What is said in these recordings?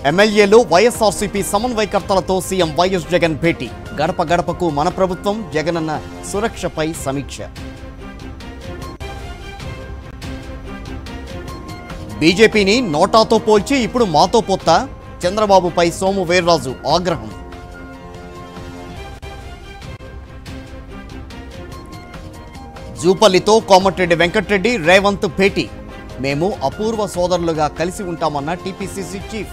ఎమ్మెల్యేలు వైఎస్ఆర్సీపీ సమన్వయకర్తలతో CM YS Jagan భేటీ గడప గడపకు మన ప్రభుత్వం జగనన్న సురక్షపై సమీక్ష బీజేపీని నోటాతో పోల్చి ఇప్పుడు మాతో పొత్త చంద్రబాబుపై సోము వీర్రాజు ఆగ్రహం జూపల్లితో కోమటిరెడ్డి వెంకటరెడ్డి రేవంత్ భేటీ మేము అపూర్వ సోదరులుగా కలిసి ఉంటామన్న టీపీసీసీ చీఫ్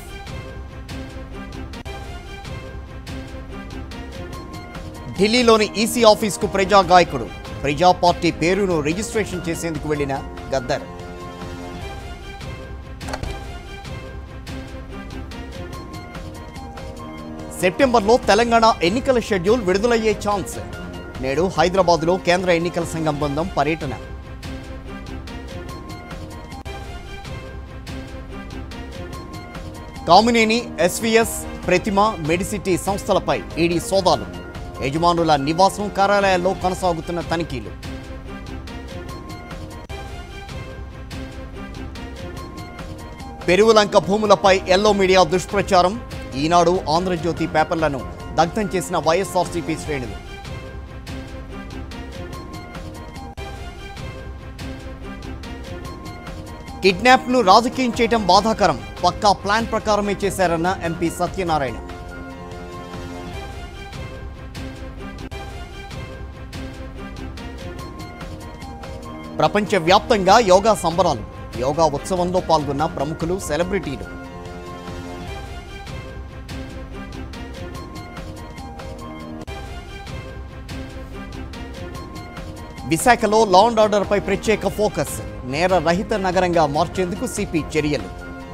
ఢిల్లీలోని ఈసీ ఆఫీస్కు ప్రజా గాయకుడు ప్రజా పార్టీ పేరును రిజిస్ట్రేషన్ చేసేందుకు వెళ్లిన గద్దర్ సెప్టెంబర్లో తెలంగాణ ఎన్నికల షెడ్యూల్ విడుదలయ్యే ఛాన్స్ నేడు హైదరాబాద్లో కేంద్ర ఎన్నికల సంఘం బృందం పర్యటన కామినేని ఎస్వీఎస్ ప్రతిమ మెడిసిటీ సంస్థలపై ఈడీ సోదాలు యజమానుల నివాసం కార్యాలయాల్లో కొనసాగుతున్న తనిఖీలు పెరువులంక భూములపై ఎల్లో మీడియా దుష్ప్రచారం ఈనాడు ఆంధ్రజ్యోతి పేపర్లను దగ్ధం చేసిన వైఎస్ఆర్సీపీ శ్రేణులు కిడ్నాప్ను రాజకీయం చేయటం బాధాకరం పక్కా ప్లాన్ ప్రకారమే చేశారన్న ఎంపీ సత్యనారాయణ ప్రపంచవ్యాప్తంగా యోగా సంబరాలు యోగా ఉత్సవంలో పాల్గొన్న ప్రముఖులు సెలబ్రిటీలు విశాఖలో లా అండ్ ఆర్డర్పై ప్రత్యేక ఫోకస్ నేర రహిత నగరంగా మార్చేందుకు సిపి చర్యలు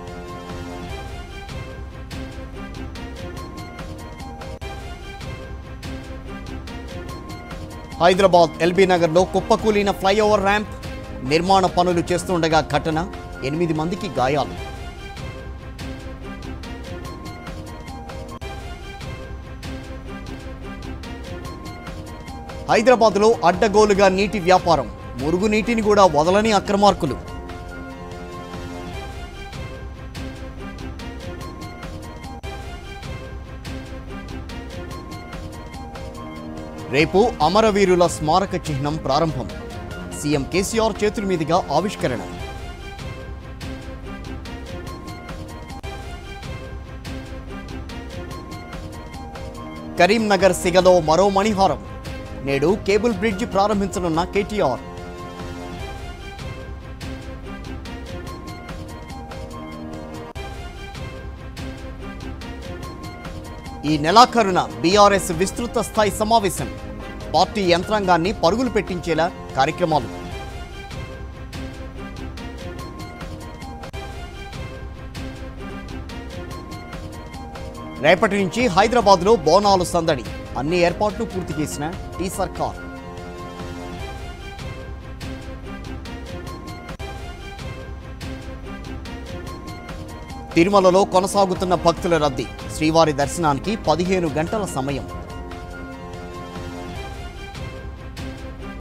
హైదరాబాద్ ఎల్బీ నగర్లో కుప్పకూలిన ఫ్లైఓవర్ ర్యాంప్ నిర్మాణ పనులు చేస్తుండగా ఘటన ఎనిమిది మందికి గాయాలు హైదరాబాద్లో అడ్డగోలుగా నీటి వ్యాపారం మురుగునీటిని కూడా వదలని అక్రమార్కులు రేపు అమరవీరుల స్మారక చిహ్నం ప్రారంభం సీఎం కేసీఆర్ చేతుల మీదుగా ఆవిష్కరణ కరీంనగర్ సిగలో మరో మణిహారం నేడు కేబుల్ బ్రిడ్జ్ ప్రారంభించనున్న కేటీఆర్ ఈ నెలాఖరున బీఆర్ఎస్ విస్తృత స్థాయి సమావేశం పార్టీ యంత్రాంగాన్ని పరుగులు పెట్టించేలా కార్యక్రమాలు రేపటి నుంచి హైదరాబాద్లో బోనాలు సందడి అన్ని ఏర్పాట్లు పూర్తి చేసిన టీ సర్కార్ తిరుమలలో కొనసాగుతున్న భక్తుల రద్దీ శ్రీవారి దర్శనానికి పదిహేను గంటల సమయం